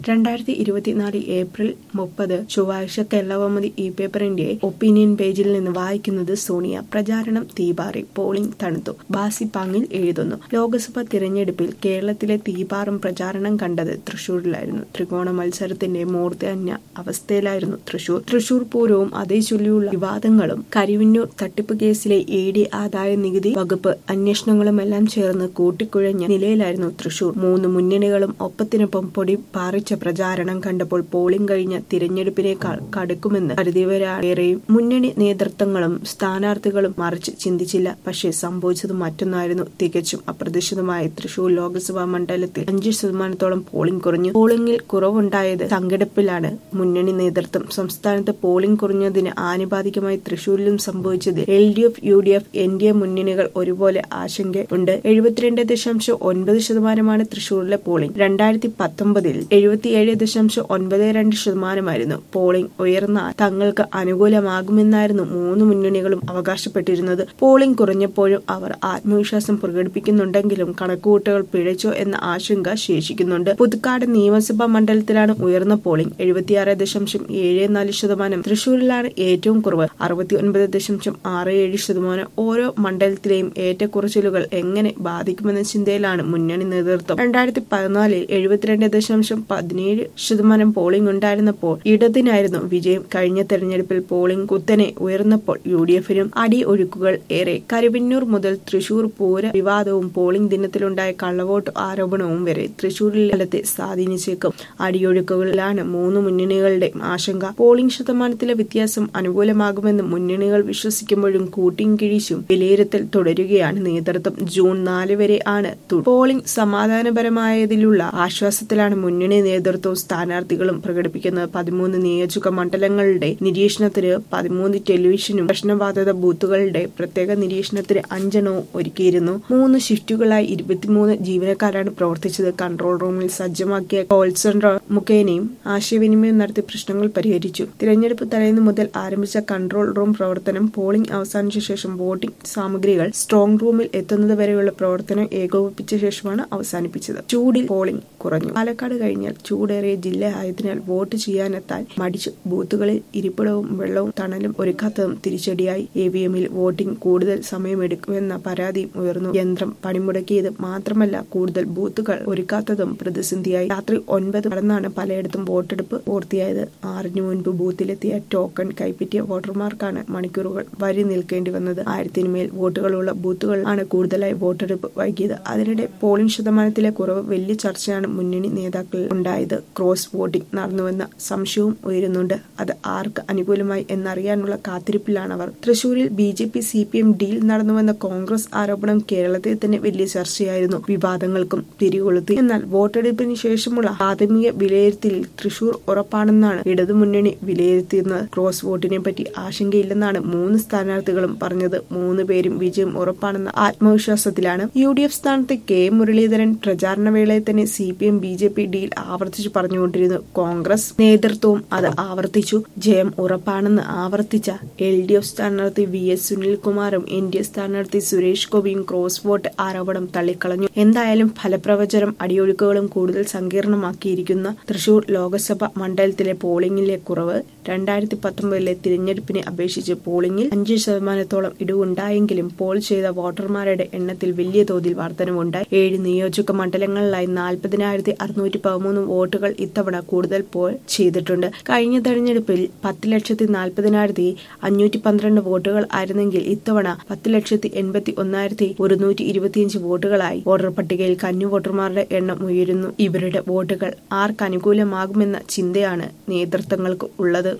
രണ്ടായിരത്തി ഇരുപത്തിനാല് ഏപ്രിൽ മുപ്പത് ചൊവ്വാഴ്ച കേരളകൗമുദി ഇ പേപ്പറിന്റെ ഒപ്പീനിയൻ പേജിൽ നിന്ന് വായിക്കുന്നത് സോണിയ പ്രചാരണം തീപാറി പോളിംഗ് തണുത്തു ബാസി പാങ്ങിൽ എഴുതുന്നു ലോക്സഭാ തിരഞ്ഞെടുപ്പിൽ കേരളത്തിലെ തീപാറും പ്രചാരണം കണ്ടത് തൃശൂരിലായിരുന്നു ത്രികോണ മത്സരത്തിന്റെ മൂർധന്യ അവസ്ഥയിലായിരുന്നു തൃശൂർ തൃശൂർ പൂരവും അതേ ചൊല്ലിയുള്ള വിവാദങ്ങളും കരിവിന്നൂർ തട്ടിപ്പ് കേസിലെ എ ഡി ആദായ നികുതി വകുപ്പ് അന്വേഷണങ്ങളുമെല്ലാം ചേർന്ന് കൂട്ടിക്കുഴഞ്ഞ നിലയിലായിരുന്നു തൃശൂർ മൂന്ന് മുന്നണികളും ഒപ്പത്തിനൊപ്പം പൊടി പാറിച്ച പ്രചാരണം കണ്ടപ്പോൾ പോളിംഗ് കഴിഞ്ഞ തിരഞ്ഞെടുപ്പിനേക്കാൾ കടുക്കുമെന്ന് കരുതിയവരേറെയും മുന്നണി നേതൃത്വങ്ങളും സ്ഥാനാർത്ഥികളും മറിച്ച് ചിന്തിച്ചില്ല പക്ഷേ സംഭവിച്ചത് മറ്റൊന്നായിരുന്നു തികച്ചും അപ്രതീക്ഷിതമായ തൃശൂർ ലോക്സഭാ മണ്ഡലത്തിൽ അഞ്ച് ശതമാനത്തോളം പോളിംഗ് കുറഞ്ഞു പോളിംഗിൽ കുറവുണ്ടായത് സംഘടിപ്പിലാണ് മുന്നണി നേതൃത്വം സംസ്ഥാനത്ത് പോളിംഗ് കുറഞ്ഞതിന് ആനുപാതികമായി തൃശൂരിലും സംഭവിച്ചത് L D F U D F N D A മുന്നണികൾ ഒരുപോലെ ആശങ്കയുണ്ട് എഴുപത്തിരണ്ട് ദശാംശം ഒൻപത് ശതമാനമാണ് തൃശൂരിലെ പോളിംഗ് രണ്ടായിരത്തി പത്തൊമ്പതിൽ എഴുപത്തിയേഴ് ദശാംശം ഒൻപത് രണ്ട് ശതമാനമായിരുന്നു പോളിംഗ് ഉയർന്നാൽ തങ്ങൾക്ക് അനുകൂലമാകുമെന്നായിരുന്നു മൂന്ന് മുന്നണികളും അവകാശപ്പെട്ടിരുന്നത് പോളിംഗ് കുറഞ്ഞപ്പോഴും അവർ ആത്മവിശ്വാസം പ്രകടിപ്പിക്കുന്നുണ്ടെങ്കിലും കണക്കുകൂട്ടലുകൾ പിഴച്ചോ എന്ന ആശങ്ക ശേഷിക്കുന്നുണ്ട് പുതുക്കാട് നിയമസഭാ മണ്ഡലത്തിലാണ് ഉയർന്ന പോളിംഗ് എഴുപത്തിയാറ് ദശാംശം ഏഴ് നാല് ശതമാനം തൃശൂരിലാണ് ഏറ്റവും കുറവ് അറുപത്തി ഒൻപത് ദശാംശം ആറ് ഏഴ് ശതമാനം ഓരോ മണ്ഡലത്തിലെയും ഏറ്റക്കുറച്ചിലുകൾ എങ്ങനെ ബാധിക്കുമെന്ന ചിന്തയിലാണ് മുന്നണി നേതൃത്വം രണ്ടായിരത്തി പതിനാലിൽ എഴുപത്തിരണ്ട് ദശാംശം പതിനേഴ് ശതമാനം പോളിംഗ് ഉണ്ടായിരുന്നപ്പോൾ ഇടതിനായിരുന്നു വിജയം കഴിഞ്ഞ തെരഞ്ഞെടുപ്പിൽ പോളിംഗ് കുത്തനെ ഉയർന്നപ്പോൾ യു ഡി എഫിനും അടി ഒഴുക്കുകൾ ഏറെ കരുവന്നൂർ മുതൽ തൃശൂർ പൂര വിവാദവും പോളിംഗ് ദിനത്തിലുണ്ടായ കള്ളവോട്ട് ആരോപണവും വരെ തൃശൂരിൽ ഫലത്തെ സ്വാധീനിച്ചേക്കും അടിയൊഴുക്കുകളിലാണ് മൂന്ന് മുന്നണികളുടെ ആശങ്ക പോളിംഗ് ശതമാനത്തിലെ വ്യത്യാസം അനുകൂലമാകുമെന്ന് മുന്നണികൾ വിശ്വസിക്കുമ്പോഴും കൂട്ടിയും കിഴിച്ചും വിലയിരുത്തൽ തുടരുകയാണ് നേതൃത്വം ജൂൺ നാല് വരെ ആണ് പോളിംഗ് സമാധാനപരമായതിലുള്ള ആശ്വാസത്തിലാണ് മുന്നണി നേതൃത്വവും സ്ഥാനാർത്ഥികളും പ്രകടിപ്പിക്കുന്നത് പതിമൂന്ന് നിയോജക മണ്ഡലങ്ങളുടെ നിരീക്ഷണത്തിന് പതിമൂന്ന് ടെലിവിഷനും പ്രശ്നബാധിത ബൂത്തുകളുടെ പ്രത്യേക നിരീക്ഷണത്തിന് അഞ്ചെണ്ണവും ഒരുക്കിയിരുന്നു മൂന്ന് ഷിഫ്റ്റുകളായി ഇരുപത്തിമൂന്ന് ജീവനക്കാരാണ് പ്രവർത്തിച്ചത് കൺട്രോൾ റൂമിൽ സജ്ജമാക്കിയ കോൾ സെന്റർ മുഖേനയും ആശയവിനിമയം നടത്തി പ്രശ്നങ്ങൾ പരിഹരിച്ചു തിരഞ്ഞെടുപ്പ് തലേന്ന് മുതൽ ആരംഭിച്ച കൺട്രോൾ റൂം പ്രവർത്തനം പോളിംഗ് അവസാനിച്ച ശേഷം വോട്ടിംഗ് സാമഗ്രികൾ സ്ട്രോങ് റൂമിൽ എത്തുന്നത് വരെയുള്ള പ്രവർത്തനം ഏകോപിപ്പിച്ച ശേഷമാണ് അവസാനിപ്പിച്ചത് ചൂടിൽ പോളിംഗ് കുറഞ്ഞു പാലക്കാട് കഴിഞ്ഞാൽ ചൂടേറിയ ജില്ല ആയതിനാൽ വോട്ട് ചെയ്യാനെത്താൻ മടിച്ചു ബൂത്തുകളിൽ ഇരിപ്പിടവും വെള്ളവും തണലും ഒരുക്കാത്തതും തിരിച്ചടിയായി എ വി എമ്മിൽ വോട്ടിംഗ് കൂടുതൽ സമയമെടുക്കുമെന്ന പരാതിയും ഉയർന്നു യന്ത്രം പണിമുടക്കിയത് മാത്രമല്ല കൂടുതൽ ബൂത്തുകൾ ഒരുക്കാത്തതും പ്രതിസന്ധിയായി രാത്രി ഒൻപത് കടന്നാണ് പലയിടത്തും വോട്ടെടുപ്പ് പൂർത്തിയായത് ആറിന് മുൻപ് ബൂത്തിലെത്തിയ ടോക്കൺ കൈപ്പറ്റിയ വോട്ടർമാർക്കാണ് മണിക്കൂറുകൾ വരി നിൽക്കേണ്ടി വന്നത് ആയിരത്തിന് മേൽ വോട്ടുകളുള്ള ബൂത്തുകൾ ആണ് കൂടുതലായി വോട്ടെടുപ്പ് വൈകിയത് അതിനിടെ പോളിംഗ് ശതമാനത്തിലെ കുറവ് വലിയ ചർച്ചയാണ് മുന്നണി നേതാക്കളിൽ ഉണ്ടായത് ക്രോസ് വോട്ടിംഗ് നടന്നുവെന്ന സംശയവും ഉയരുന്നുണ്ട് അത് ആർക്ക് അനുകൂലമായി എന്നറിയാനുള്ള കാത്തിരിപ്പിലാണ് അവർ തൃശൂരിൽ B J P C P M deal നടന്നുവെന്ന കോൺഗ്രസ് ആരോപണം കേരളത്തിൽ തന്നെ വലിയ ചർച്ചയായിരുന്നു വിവാദങ്ങൾക്കും തിരികൊളുത്തി എന്നാൽ വോട്ടെടുപ്പിന് ശേഷമുള്ള പ്രാഥമിക വിലയിരുത്തലിൽ തൃശൂർ ഉറപ്പാണെന്നാണ് ഇടതുമുന്നണി വിലയിരുത്തുന്നത് ക്രോസ് വോട്ടിനെ പറ്റി ആശങ്കയില്ലെന്നാണ് മൂന്ന് സ്ഥാനാർത്ഥികളും പറഞ്ഞത് മൂന്ന് പേരും വിജയം ഉറപ്പാണെന്ന ആത്മവിശ്വാസത്തിലാണ് യു ഡി എഫ് സ്ഥാനത്ത് കെ മുരളീധരൻ പ്രചാരണ വേളയിൽ തന്നെ C P M B J P deal ആവർത്തിച്ചു പറഞ്ഞുകൊണ്ടിരുന്നു കോൺഗ്രസ് നേതൃത്വവും അത് ആവർത്തിച്ചു ജയം ഉറപ്പാണെന്ന് ആവർത്തിച്ച എൽ ഡി എഫ് സ്ഥാനാർത്ഥി വി എസ് സുനിൽകുമാറും എൻ ഡി എ സ്ഥാനാർത്ഥി സുരേഷ് ഗോപിയും ക്രോസ് വോട്ട് ആരോപണം തള്ളിക്കളഞ്ഞു എന്തായാലും ഫലപ്രവചനം അടിയൊഴുക്കുകളും കൂടുതൽ സങ്കീർണമാക്കിയിരിക്കുന്ന തൃശൂർ ലോക്സഭ മണ്ഡലത്തിലെ പോളിംഗിലെ കുറവ് രണ്ടായിരത്തി പത്തൊമ്പതിലെ തിരഞ്ഞെടുപ്പിനെ അപേക്ഷിച്ച് പോളിംഗിൽ അഞ്ച് ശതമാനത്തോളം ഇടിവുണ്ടായെങ്കിലും പോൾ ചെയ്ത വോട്ടർമാരുടെ എണ്ണത്തിൽ വലിയ തോതിൽ വർധനവുണ്ടായി ഏഴ് നിയോജക മണ്ഡലങ്ങളിലായി നാൽപ്പതിനായിരത്തി അറുന്നൂറ്റി പതിമൂന്ന് വോട്ടുകൾ ഇത്തവണ കൂടുതൽ പോൾ ചെയ്തിട്ടുണ്ട് കഴിഞ്ഞ തെരഞ്ഞെടുപ്പിൽ പത്ത് ലക്ഷത്തി നാൽപ്പതിനായിരത്തി അഞ്ഞൂറ്റി പന്ത്രണ്ട് വോട്ടുകൾ ആയിരുന്നെങ്കിൽ ഇത്തവണ പത്ത് ലക്ഷത്തി എൺപത്തി ഒന്നായിരത്തി ഒരുന്നൂറ്റി ഇരുപത്തിയഞ്ച് വോട്ടുകളായി വോട്ടർ പട്ടികയിൽ കന്നി വോട്ടർമാരുടെ എണ്ണം ഉയരുന്നു ഇവരുടെ വോട്ടുകൾ ആർക്ക് അനുകൂലമാകുമെന്ന ചിന്തയാണ് നേതൃത്വങ്ങൾക്ക് ഉള്ളത്